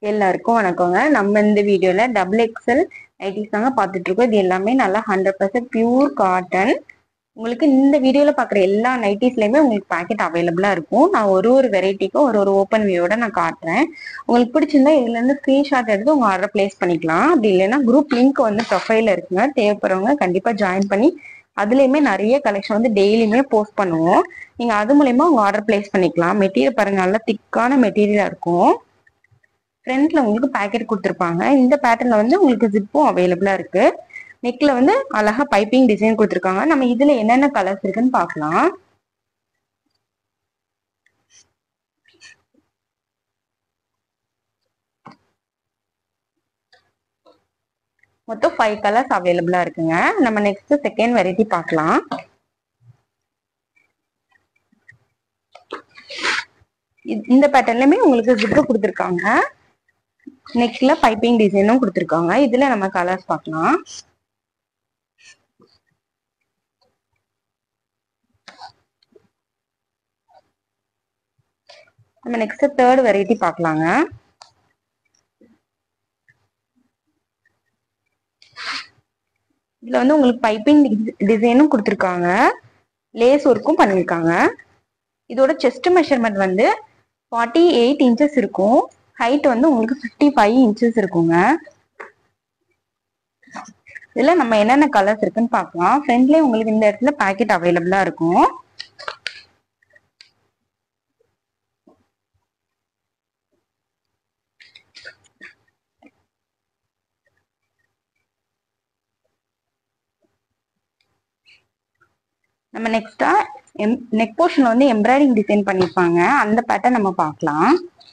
எல்லாருக்கும் வணக்கங்க நம்ம இந்த வீடியோல டபுள் எக்ஸல் நைட்டிஸ் தாங்க பார்த்துட்டு இருக்கோம் இது எல்லாமே நல்லா ஹண்ட்ரட் பர்சன்ட் பியூர் காட்டன் உங்களுக்கு இந்த வீடியோல பார்க்குற எல்லா நைட்டிஸ்லயுமே உங்களுக்கு பாக்கெட் அவைலபிளா இருக்கும் நான் ஒரு ஒரு வெரைட்டிக்கும் ஒரு ஒரு ஓப்பன் வியூவோட நான் காட்டுறேன் உங்களுக்கு பிடிச்சிருந்தா இதுல இருந்து ஸ்கிரீன்ஷாட் எடுத்து உங்க ஆர்டர் பிளேஸ் பண்ணிக்கலாம் அப்படி இல்லைன்னா குரூப் லிங்க் வந்து ப்ரொஃபைல இருக்குங்க தேவைப்படுறவங்க கண்டிப்பா ஜாயின் பண்ணி அதுலயுமே நிறைய கலெக்ஷன் வந்து டெய்லியுமே போஸ்ட் பண்ணுவோம் நீங்க அது மூலயமா உங்க ஆர்டர் பிளேஸ் பண்ணிக்கலாம் மெட்டீரியல் பாருங்க நல்லா திக்கான மெட்டீரியலா இருக்கும் ஃப்ரண்ட்ல உங்களுக்கு பேக்கெட் கொடுத்துருப்பாங்க இந்த பேட்டர்ன்ல வந்து உங்களுக்கு ஜிப்பும் அவைலபிளா இருக்கு நெக்ல வந்து அழகா பைப்பிங் டிசைன் கொடுத்துருக்காங்க நம்ம இதுல என்னென்ன கலர்ஸ் இருக்குன்னு பார்க்கலாம் மொத்தம் ஃபைவ் கலர்ஸ் அவைலபிளா இருக்குங்க நம்ம நெக்ஸ்ட் செகண்ட் வெரைட்டி பார்க்கலாம் இது- இந்த பேட்டர்ன்லயுமே உங்களுக்கு ஜிப்பு கொடுத்துருக்காங்க நெக்ல பைப்பிங் டிசைனும் கொடுத்துருக்காங்க இதுல நம்ம கலர்ஸ் பார்க்கலாம் நம்ம நெக்ஸ்ட் தேர்ட் வெரைட்டி பார்க்கலாங்க இதுல வந்து உங்களுக்கு பைப்பிங் டிசைனும் கொடுத்துருக்காங்க லேஸ் ஒர்க்கும் பண்ணியிருக்காங்க இதோட செஸ்ட் மெஷர்மெண்ட் வந்து ஃபார்ட்டி எயிட் இன்ச்சஸ் இருக்கும் ஹைட் வந்து உங்களுக்கு ஃபிஃப்டி ஃபைவ் இன்ச்சஸ் இருக்குங்க இதுல நம்ம என்னென்ன கலர்ஸ் இருக்குன்னு பார்க்கலாம் ஃப்ரண்ட்லயே உங்களுக்கு இந்த இடத்துல பேக்கெட் அவைலபிளா இருக்கும் நம்ம நெக்ஸ்டா எம் நெக் போர்ஷன்ல வந்து எம்ப்ராய்டிங் டிசைன் பண்ணிருப்பாங்க அந்த பேட்டர்ன் நம்ம பார்க்கலாம்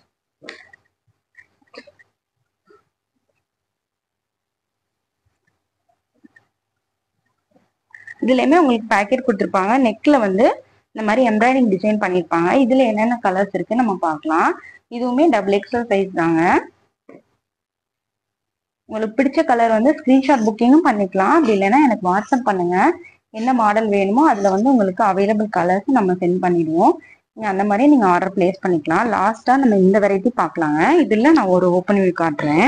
இதுலயுமே உங்களுக்கு பேக்கெட் கொடுத்துருப்பாங்க நெக்ல வந்து இந்த மாதிரி எம்ப்ராய்டிங் டிசைன் பண்ணிருப்பாங்க இதுல என்னென்ன கலர்ஸ் இருக்கு நம்ம பார்க்கலாம் இதுவுமே டபுள் எக்ஸல் சைஸ் தாங்க உங்களுக்கு பிடிச்ச கலர் வந்து ஸ்கிரீன்ஷாட் புக்கிங்கும் பண்ணிக்கலாம் அப்படி இல்லைன்னா எனக்கு வாட்ஸ்அப் பண்ணுங்க என்ன மாடல் வேணுமோ அதுல வந்து உங்களுக்கு அவைலபிள் கலர்ஸ் நம்ம சென்ட் பண்ணிடுவோம் நீங்க அந்த மாதிரி நீங்க ஆர்டர் பிளேஸ் பண்ணிக்கலாம் லாஸ்டா நம்ம இந்த வெரைட்டி பார்க்கலாங்க இதுல நான் ஒரு ஓப்பன் வியூ காட்டுறேன்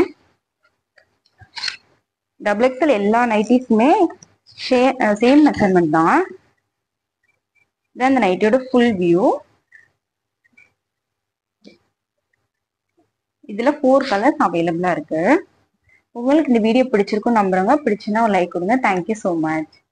டபுள் எக்ஸல் எல்லா நைட்டிஸுமே சேம் மெஷர்மெண்ட் தான் இதான் இந்த நைட்டியோட ஃபுல் வியூ இதுல ஃபோர் கலர்ஸ் அவைலபிளா இருக்கு உங்களுக்கு இந்த வீடியோ பிடிச்சிருக்கும் நம்புறவங்க பிடிச்சுன்னா ஒரு லைக் கொடுங்க தேங்க்யூ ஸோ மச்